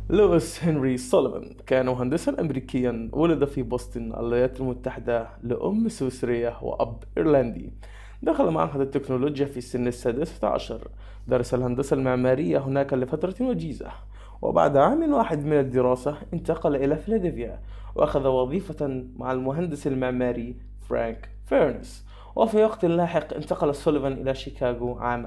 لويس هنري سوليفان كان مهندسا أمريكيا ولد في بوسطن الولايات المتحدة لأم سويسرية وأب إيرلندي دخل معهد التكنولوجيا في سن السادسة عشر درس الهندسة المعمارية هناك لفترة وجيزة وبعد عام واحد من الدراسة انتقل إلى فيلادلفيا وأخذ وظيفة مع المهندس المعماري فرانك فيرنس وفي وقت لاحق انتقل سوليفان إلى شيكاغو عام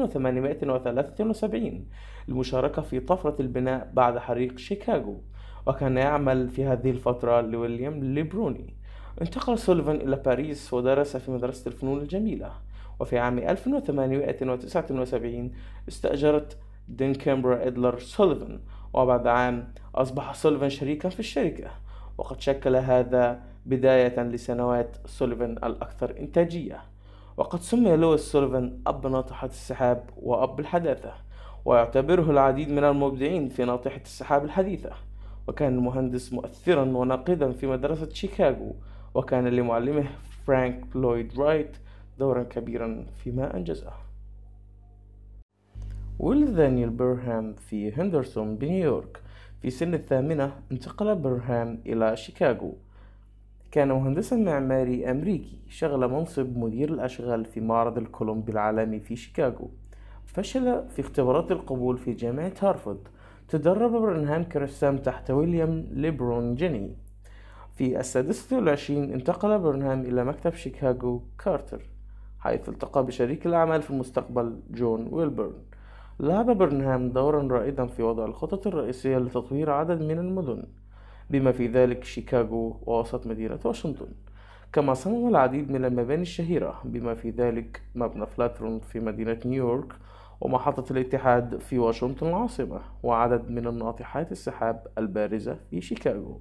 1873 للمشاركة في طفرة البناء بعد حريق شيكاغو وكان يعمل في هذه الفترة لويليام ليبروني انتقل سوليفان إلى باريس ودرس في مدرسة الفنون الجميلة وفي عام 1879 استأجرت دينكامبرا إدلر سوليفان وبعد عام أصبح سوليفان شريكا في الشركة وقد شكل هذا بداية لسنوات سوليفان الأكثر إنتاجية وقد سمي لويس سوليفان أب ناطحة السحاب وأب الحداثة ويعتبره العديد من المبدعين في ناطحة السحاب الحديثة وكان المهندس مؤثرا وناقدا في مدرسة شيكاغو وكان لمعلمه فرانك لويد رايت دورا كبيرا فيما أنجزه ولد دانيال بيرهام في هندرسون بنيويورك في سن الثامنة انتقل بيرهام إلى شيكاغو كان مهندسا معماري أمريكي شغل منصب مدير الأشغال في معرض الكولومبي العالمي في شيكاغو فشل في اختبارات القبول في جامعة هارفارد تدرب برنهام كرسام تحت ويليام ليبرون جيني في السادسة والعشرين انتقل برنهام إلى مكتب شيكاغو كارتر حيث التقى بشريك الأعمال في المستقبل جون ويلبرن لعب برنهام دورا رائدا في وضع الخطط الرئيسية لتطوير عدد من المدن بما في ذلك شيكاغو ووسط مدينة واشنطن كما صمم العديد من المباني الشهيرة بما في ذلك مبنى فلاترون في مدينة نيويورك ومحطة الاتحاد في واشنطن العاصمة وعدد من الناطحات السحاب البارزة في شيكاغو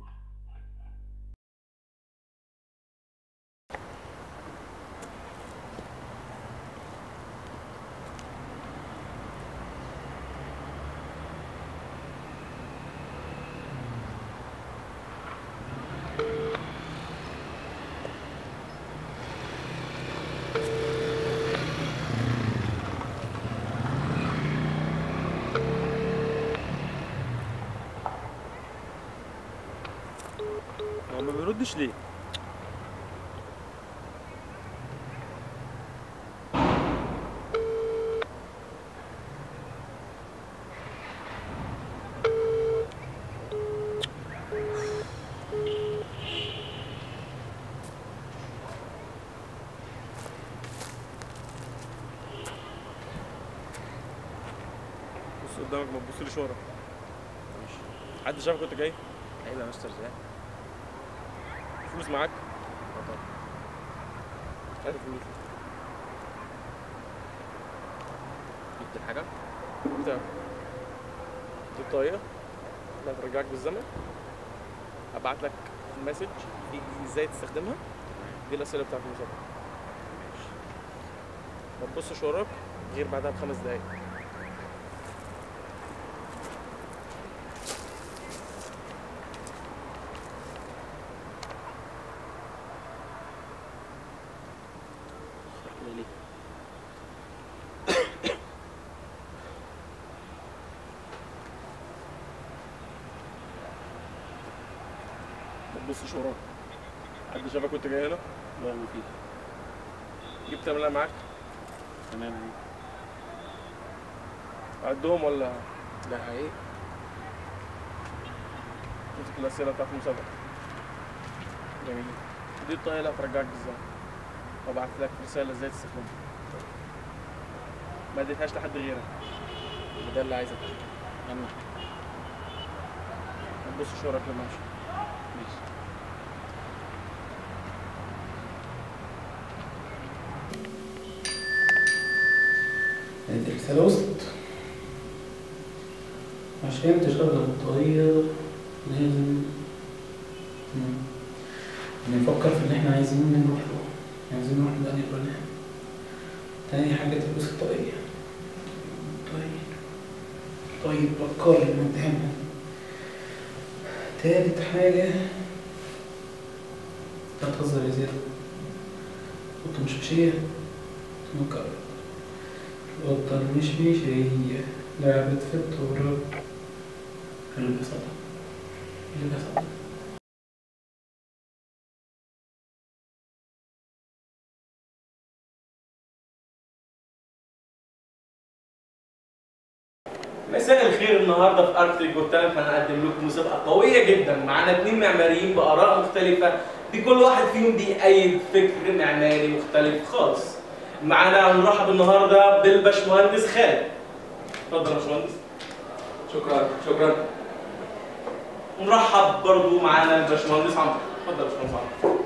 هو ما بيردش ليه؟ بص قدامك ما تبصليش ورا ماشي حد شافك وانت جاي؟ ايوه يا مستر زياد فلوس معاك؟ اه طبعا هات فلوس جبت الحاجة بتاع دي الطاقية اللي هترجعك بالزمن هبعت لك مسج فيه ازاي تستخدمها دي الأسئلة بتاعت المسابقة ماشي ما تبصش وراك غير بعدها بخمس دقايق كده ليه؟ ما تبصش وراك حد شافك وانت جاي هنا لا مفيد جبت تعملها معاك تمام اهي عدهم ولا ده حقيقي مسك الأسئلة بتاعت المسابقة جميل دي الطاقية اللي هترجعك بالزمن وبعت لك رسالة ازاي تستخدمها ما اديتهاش لحد غيرك وده اللي عايز اتأكد انا ما تبصش وراك لما امشي ماشي الرسالة وصلت عشان تشغل البطارية لازم مم. نفكر في اللي احنا عايزين نروح له عايزين نروح لأنهي برنامج تاني حاجة تلبس الطاقية طيب طيب بكار المتهم تالت حاجة لا تهزر يا زياد قطة مشمشية مكرر القطة المشمشية لعبت في التراب اللي بيحصل اللي بيحصل مساء الخير النهارده في ارت جوتان هنقدم لكم مسابقه قويه جدا معانا اتنين معماريين باراء مختلفه بكل واحد فيهم بيأيد فكر معماري مختلف خالص معانا هنرحب النهارده بالباشمهندس خالد اتفضل يا باشمهندس شكرا شكرا ونرحب برضو معانا الباشمهندس عمرو اتفضل يا باشمهندس عمرو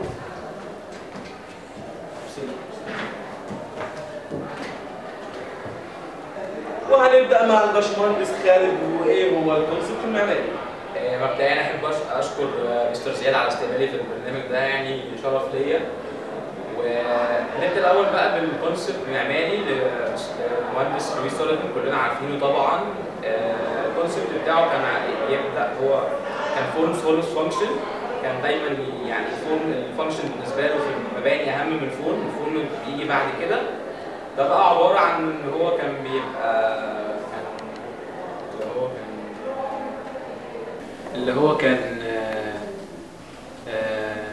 وهنبدا مع الباشمهندس خالد وايه هو الكونسيبت المعماري آه، مبدئيا احب أش- اشكر آه، مستر زياد على استقبالي في البرنامج ده يعني شرف ليا ونبدا الاول بقى بالكونسيبت المعماري للمهندس لويس سوليفان كلنا عارفينه طبعا آه، الكونسيبت بتاعه كان ع- يبدا هو كان فورم سولوس فانكشن كان دايما يعني فورم الفانكشن بالنسبه له في المباني اهم من الفورم الفورم بيجي بعد كده ده بقى عباره عن ان هو كان بيبقى كان اللي هو كان اللي هو كان آه، آه،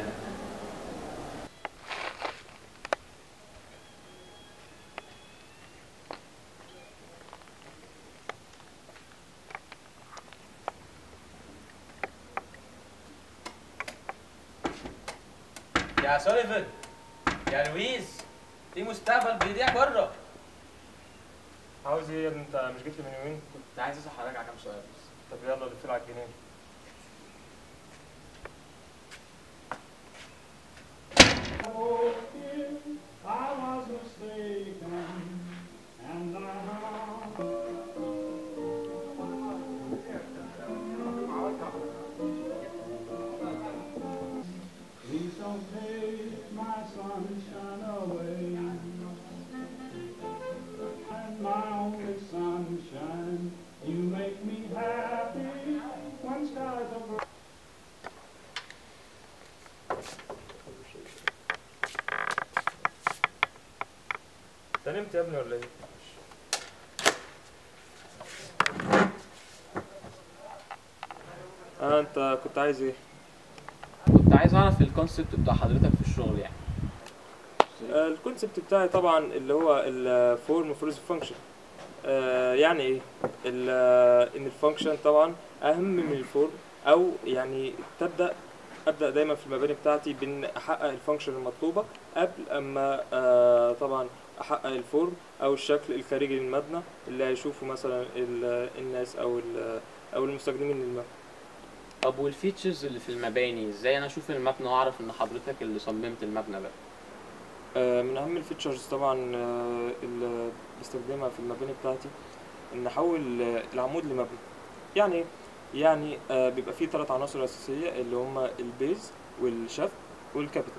يا سوليفان يا لويس في مستقبل بيضيع بره عاوز ايه يا ابني انت مش جيت لي من يومين كنت عايز اسال حضرتك على كام سؤال بس طب يلا لف على الجنين I was mistaken, and Please don't take my sunshine away. And my only sunshine, you make me happy when skies are blue. انت نمت يا ابني ولا ايه؟ اه انت كنت عايز ايه؟ كنت عايز اعرف الكونسيبت بتاع حضرتك في الشغل يعني آه الكونسبت بتاعي طبعا اللي هو الفورم فورز فانكشن يعني ايه؟ ال- آه، ان الفانكشن طبعا اهم من الفورم او يعني تبدا ابدا دايما في المباني بتاعتي بان احقق الفانكشن المطلوبه قبل اما آه طبعا احقق الفورم او الشكل الخارجي للمبنى اللي هيشوفه مثلا ال- الناس او ال- او المستخدمين للمبنى طب والفيتشرز اللي في المباني ازاي انا اشوف المبنى واعرف ان حضرتك اللي صممت المبنى ده آه، من اهم الفيتشرز طبعا آه، اللي بستخدمها في المباني بتاعتي ان احول آه، العمود لمبنى يعني إيه؟ يعني آه، بيبقى فيه ثلاث عناصر اساسيه اللي هما البيز والشفت والكابيتال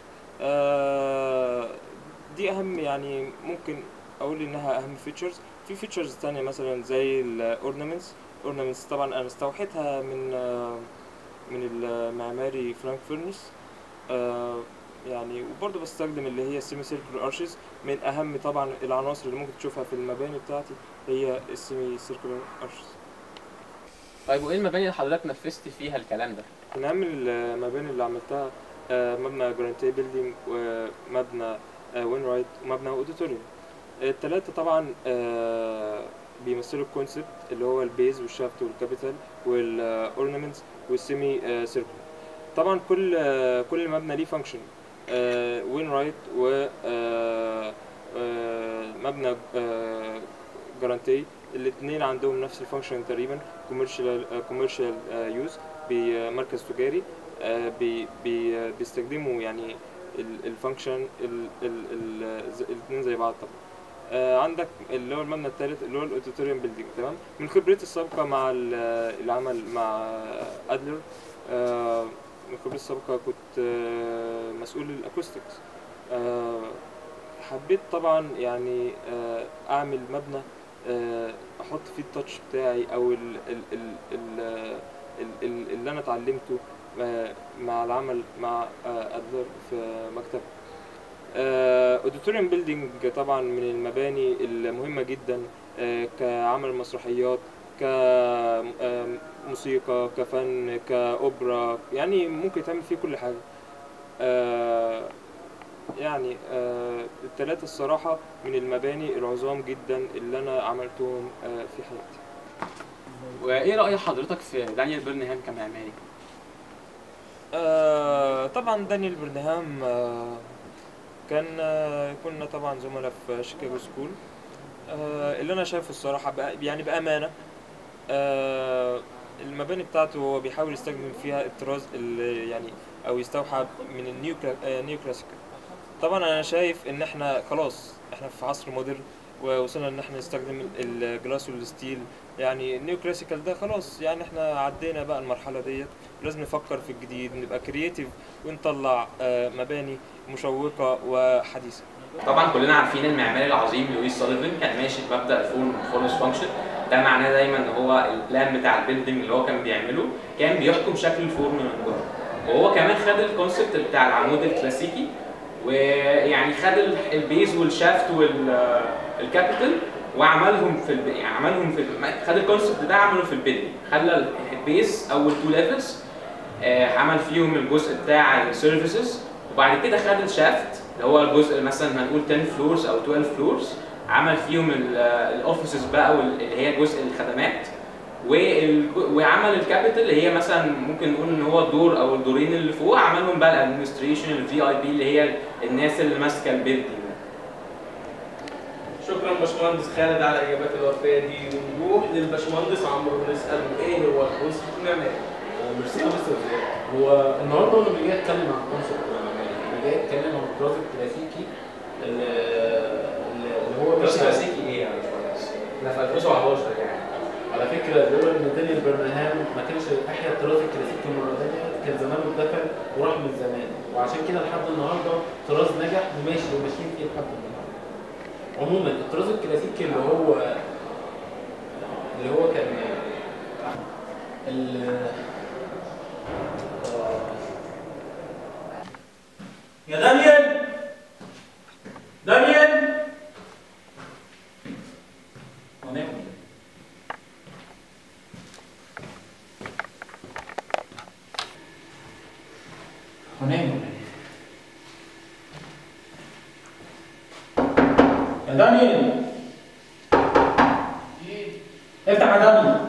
آه، دي اهم يعني ممكن اقول انها اهم فيتشرز في فيتشرز تانية مثلا زي الاورنامنتس اورنامنتس طبعا انا استوحيتها من آه، من المعماري فرانك فيرنس آه، يعني وبرضه بستخدم اللي هي السيمي سيركل ارشز من اهم طبعا العناصر اللي ممكن تشوفها في المباني بتاعتي هي السيمي سيركل ارشز طيب وايه المباني اللي حضرتك نفذت فيها الكلام ده من اهم المباني اللي عملتها آه، مبنى جرانتي بيلدينج ومبنى وين رايت ومبنى اوديتوريوم التلاتة طبعا آه، بيمثلوا الكونسبت اللي هو البيز والشافت والكابيتال والاورنمنتس والسيمي سيركل طبعا كل آه، كل مبنى ليه فانكشن وين رايت و آه، آه، مبنى جرانتي الاثنين عندهم نفس الفانكشن تقريبا كوميرشال كوميرشال يوز بمركز تجاري آه، بي بي بيستخدموا يعني الفانكشن الاثنين زي بعض طبعا آه، عندك اللي هو المبنى الثالث اللي هو الاوديتوريوم بيلدينج تمام من خبرتي السابقه مع ال- العمل مع ادلر آه، من خبرتي السابقه كنت آه، مسؤول الاكوستكس آه، حبيت طبعا يعني آه، اعمل مبنى آه، احط فيه التاتش بتاعي او ال ال ال ال ال- ال- اللي انا اتعلمته آه، مع العمل مع آه، ادلر في مكتب اوديتوريوم بيلدينج طبعا من المباني المهمه جدا آه، كعمل مسرحيات كموسيقى كفن كأوبرا يعني ممكن يتعمل فيه كل حاجة آه، يعني آه، التلاتة الصراحة من المباني العظام جدا اللي أنا عملتهم آه، في حياتي وايه راي حضرتك في دانيال بيرنهام كمعماري آه، طبعا دانيال برنهام آه، كان آه، كنا طبعا زملاء في شيكاغو سكول آه، اللي انا شايفه الصراحه بقى يعني بامانه آه، المباني بتاعته هو بيحاول يستخدم فيها الطراز اللي يعني او يستوحى من النيو كلا- آه، نيو كلاسيكال طبعا انا شايف ان احنا خلاص احنا في عصر مودرن ووصلنا ان احنا نستخدم الجلاس والستيل يعني النيو كلاسيكال ده خلاص يعني احنا عدينا بقى المرحله ديت لازم نفكر في الجديد نبقى كرييتيف ونطلع آه، مباني مشوقه وحديثه طبعا كلنا عارفين المعماري العظيم لويس سوليفان كان ماشي بمبدا الفورم فولوز فانكشن ده معناه دايما ان هو البلان بتاع البيلدنج اللي هو كان بيعمله كان بيحكم شكل الفورم من جوه وهو كمان خد الكونسبت بتاع العمود الكلاسيكي ويعني خد ال- البيز والشافت والكابيتال وعملهم في الب... يعني عملهم في ال- خد الكونسبت ده عمله في البيلدنج خلى البيز اول تو ليفلز عمل فيهم الجزء بتاع السيرفيسز وبعد كده خد الشافت اللي هو الجزء مثلا هنقول 10 فلورز او 12 فلورز عمل فيهم الاوفيسز بقى وال- اللي هي جزء الخدمات وال- وعمل الكابيتال اللي هي مثلا ممكن نقول ان هو الدور او الدورين اللي فوق عملهم بقى الادمنستريشن الفي اي بي اللي هي الناس اللي ماسكه البيلدينج شكرا باشمهندس خالد على الاجابات الوفيه دي ونروح للباشمهندس عمرو ونساله ايه هو الكونسيبت المعماري ميرسي يا مستر زياد هو النهارده انا اللي جاي اتكلم عن الكونسيبت المعماري اللي جاي اتكلم عن الطراز الكلاسيكي اللي اللي هو بس مش كلاسيكي ايه يا باشمهندس؟ احنا في 2017 يعني على فكره بيقول ان دانيال برنهام ما كانش احيا الطراز الكلاسيكي مره ثانيه كان زمانه اتدفن وراح من زمان وعشان كده لحد النهارده طراز نجح وماشي وماشيين فيه لحد النهارده عموما الطراز الكلاسيكي اللي هو اللي هو كان ال يا دانيال دانيال هنام يا دانيال افتح يا دانيال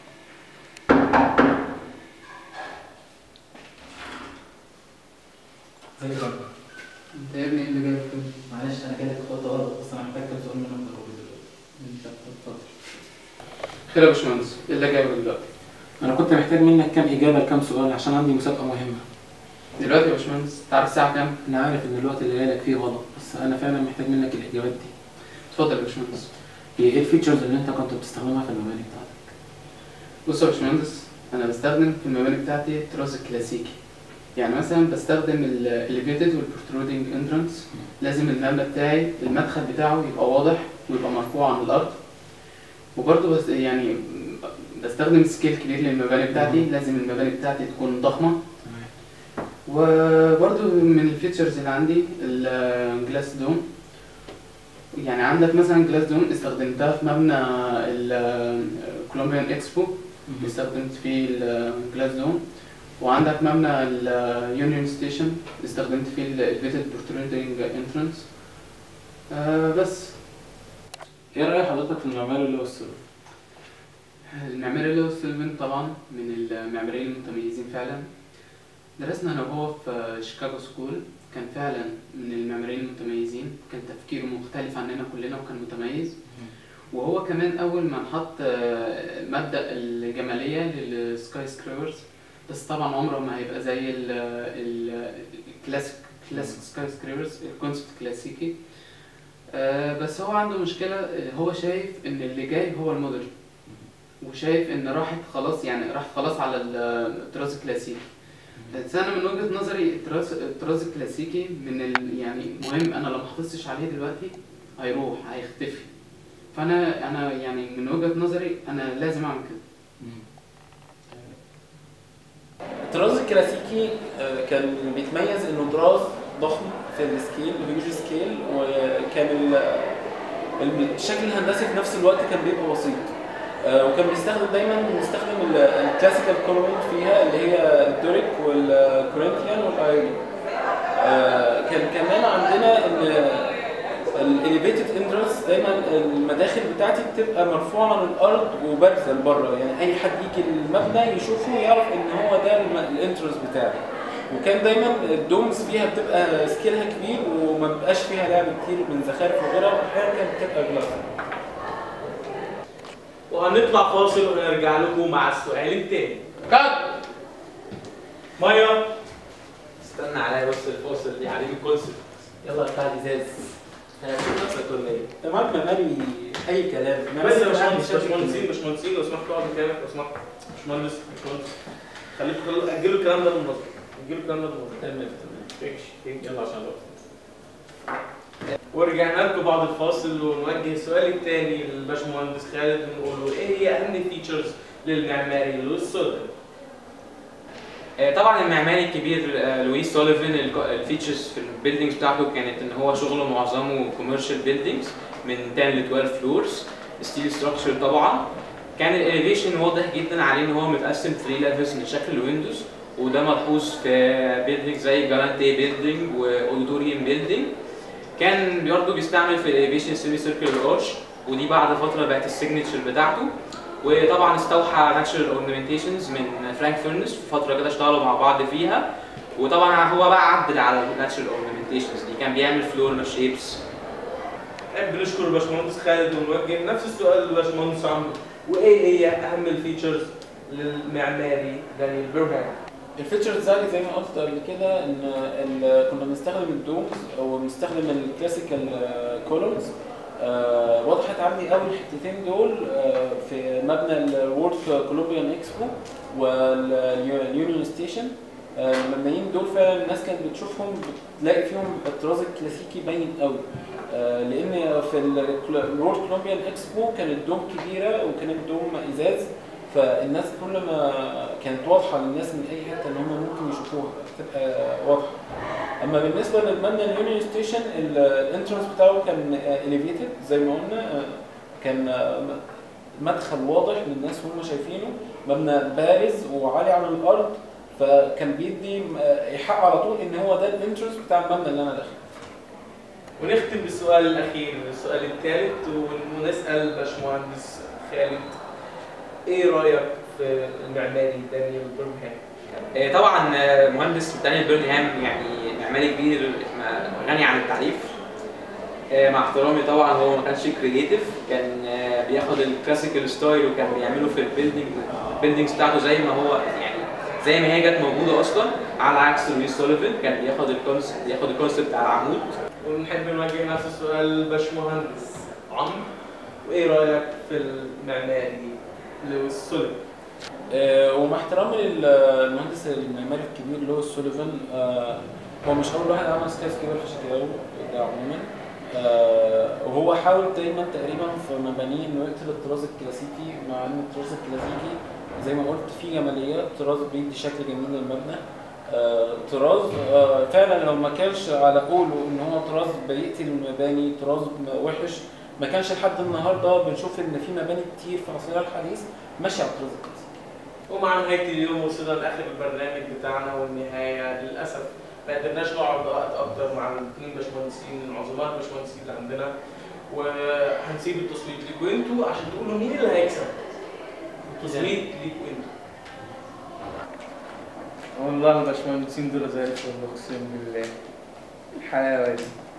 ازيك يا دانيال انت يا ابني ايه اللي جايبك كده؟ معلش انا جالك خطوه غلط بس انا محتاج كام سؤال منك ضروري دلوقتي انت اتفضل خير يا باشمهندس ايه اللي جايبك دلوقتي؟ انا كنت محتاج منك كام اجابه لكام سؤال عشان عندي مسابقه مهمه دلوقتي يا باشمهندس انت عارف الساعة كام؟ انا عارف ان الوقت اللي جايلك فيه غلط بس انا فعلا محتاج منك الاجابات دي اتفضل يا باشمهندس هي ايه الفيتشرز اللي انت كنت بتستخدمها في المباني بتاعتك بص يا باشمهندس انا بستخدم في المباني بتاعتي الطراز الكلاسيكي يعني مثلا بستخدم الاليفيتد والبروترودنج انترانس لازم المبنى بتاعي المدخل بتاعه يبقى واضح ويبقى مرفوع عن الارض وبرضه بس يعني بستخدم سكيل كبير للمباني بتاعتي لازم المباني بتاعتي تكون ضخمه وبرضو من الفيتشرز اللي عندي الجلاس دوم يعني عندك مثلا جلاس دوم استخدمتها في مبنى الكولومبيان اكسبو استخدمت فيه الجلاس دوم وعندك مبنى اليونيون ستيشن استخدمت فيه الفيتد بورتريتنج انترانس بس ايه راي حضرتك في المعماري اللي هو السيرف المعماري اللي هو سيلفن طبعا من المعماريين المتميزين فعلا درسنا انا وهو في شيكاغو سكول كان فعلا من المعماريين المتميزين كان تفكيره مختلف عننا كلنا وكان متميز وهو كمان اول ما نحط آه، مبدا الجماليه للسكاي سكريبرز بس طبعا عمره ما هيبقى زي ال- ال- الكلاسيك كلاسيك سكاي سكريبرز الكونسبت كلاسيكي آه، بس هو عنده مشكله آه، هو شايف ان اللي جاي هو المودرن وشايف ان راحت خلاص يعني راحت خلاص على ال- الطراز الكلاسيكي بس انا من وجهه نظري الطراز الطراز الكلاسيكي من ال يعني مهم انا لو ما حافظتش عليه دلوقتي هيروح هيختفي فانا انا يعني من وجهه نظري انا لازم اعمل كده الطراز الكلاسيكي آه، كان بيتميز انه طراز ضخم في السكيل هيوج سكيل وكان ال- ال- الشكل الهندسي في نفس الوقت كان بيبقى بسيط آه، وكان بيستخدم دايما بيستخدم ال- الكلاسيكال كولومين فيها اللي هي الدوريك والكورنثيان والايرون آه، كان كمان عندنا ان الاليفيتد انترنس دايما المداخل بتاعتي بتبقى مرفوعه عن الارض وبارزه لبره يعني اي حد يجي المبنى يشوفه يعرف ان هو ده الانترنس بتاعي وكان دايما الدومز فيها بتبقى سكيلها كبير وما بيبقاش فيها لعب كتير من زخارف وغيرها واحيانا كانت بتبقى جلاس وهنطلع فاصل ونرجع لكم مع السؤال التاني كات ميه استنى عليا بس الفاصل دي عليك الكونسيبت يلا بتاع الازاز هتشوف نفسك ولا ايه؟ انت معاك معماري اي كلام بس يا باشمهندس باشمهندسين باشمهندسين لو سمحت اقعد مكانك لو سمحت باشمهندس باشمهندس خليكم خلوا اجلوا الكلام ده للنظر اجلوا الكلام ده للنظر تمام تمام ماشي يلا عشان الوقت ورجعنا لكم بعد الفاصل ونوجه السؤال الثاني للباشمهندس خالد بنقول له ايه هي اهم فيتشرز للمعماري لويس سوليفان؟ آه، طبعا المعماري الكبير آه، لويس سوليفان الك- الفيتشرز في البيلدينجز بتاعته كانت ان هو شغله معظمه كوميرشال بيلدينجز من 10 ل 12 فلورز ستيل ستراكشر طبعا كان الاليفيشن واضح جدا عليه ان هو متقسم 3 ليفلز من شكل الويندوز وده ملحوظ في بيلدينج زي جارانتي بيلدينج واوديتوريوم بيلدينج كان برضه بيستعمل في الاليفيشن سيمي سيركل ارش ودي بعد فتره بقت السيجنتشر بتاعته وطبعا استوحى ناتشرال اورنمنتيشنز من فرانك فيرنس في فتره كده اشتغلوا مع بعض فيها وطبعا هو بقى عدل على الناتشرال اورنمنتيشنز دي كان بيعمل فلور شيبس نحب نشكر الباشمهندس خالد ونوجه نفس السؤال للباشمهندس عمرو وايه هي اهم الفيتشرز للمعماري دانيال بيرهام؟ الفيتشرز زي زي ما قلت قبل كده ان ال- كنا بنستخدم الدومز او بنستخدم الكلاسيكال كولرز وضحت عندي قوي الحتتين دول آه، في مبنى الورد كولومبيان اكسبو واليونيون ستيشن المبنيين دول فعلا الناس كانت بتشوفهم بتلاقي فيهم الطراز الكلاسيكي باين قوي آه، لان في الورد كولومبيان اكسبو كانت دوم كبيره وكانت دوم ازاز فالناس كل ما كانت واضحه للناس من اي حته ان هم ممكن يشوفوها تبقى واضحه اما بالنسبه للمبنى اليونيون ستيشن الانترنس بتاعه كان اليفيتد زي ما قلنا آه، كان آه، مدخل واضح للناس وهم شايفينه مبنى بارز وعالي عن الارض فكان بيدي آه، ايحاء على طول ان هو ده الانترنس بتاع المبنى اللي انا داخله ونختم بالسؤال الاخير السؤال الثالث ونسال باشمهندس خالد ايه رايك في المعماري دانيال بيرهام؟ آه، طبعا آه، مهندس دانيال بيرنهام يعني معماري كبير ما- غني عن التعريف آه، مع احترامي طبعا هو ما كانش كرييتيف كان آه، بياخد الكلاسيكال ستايل وكان بيعمله في البيلدينج البيلدينجز بتاعته زي ما هو يعني زي ما هي جت موجوده اصلا على عكس لويس سوليفان كان بياخد الكونسبت بياخد الكونسبت بتاع العمود ونحب نوجه نفس السؤال للباشمهندس عمرو وايه رايك في المعماري لويس سوليفان؟ آه، ومع احترامي للمهندس المعماري الكبير لويس سوليفان آه، هو مش اول واحد عمل سكايس كبير في شيكاغو ده عموما آه، وهو حاول دايما تقريبا في مبانيه انه يقتل الطراز الكلاسيكي مع ان الطراز الكلاسيكي زي ما قلت فيه جماليات طراز بيدي شكل جميل للمبنى آه، طراز آه، فعلا لو ما كانش على قوله ان هو طراز بيقتل المباني طراز وحش ما كانش لحد النهارده بنشوف ان في مباني كتير في عصرنا الحديث ماشيه على الطراز الكلاسيكي ومع نهايه اليوم وصلنا لاخر البرنامج بتاعنا والنهايه للاسف ما قدرناش نقعد وقت اكتر مع الاثنين باشمهندسين العظماء الباشمهندسين اللي عندنا وهنسيب التصويت ليكوا انتوا عشان تقولوا مين اللي هيكسب التصويت ليكوا انتوا والله الباشمهندسين دول زي الفل اقسم بالله الحلاوه دي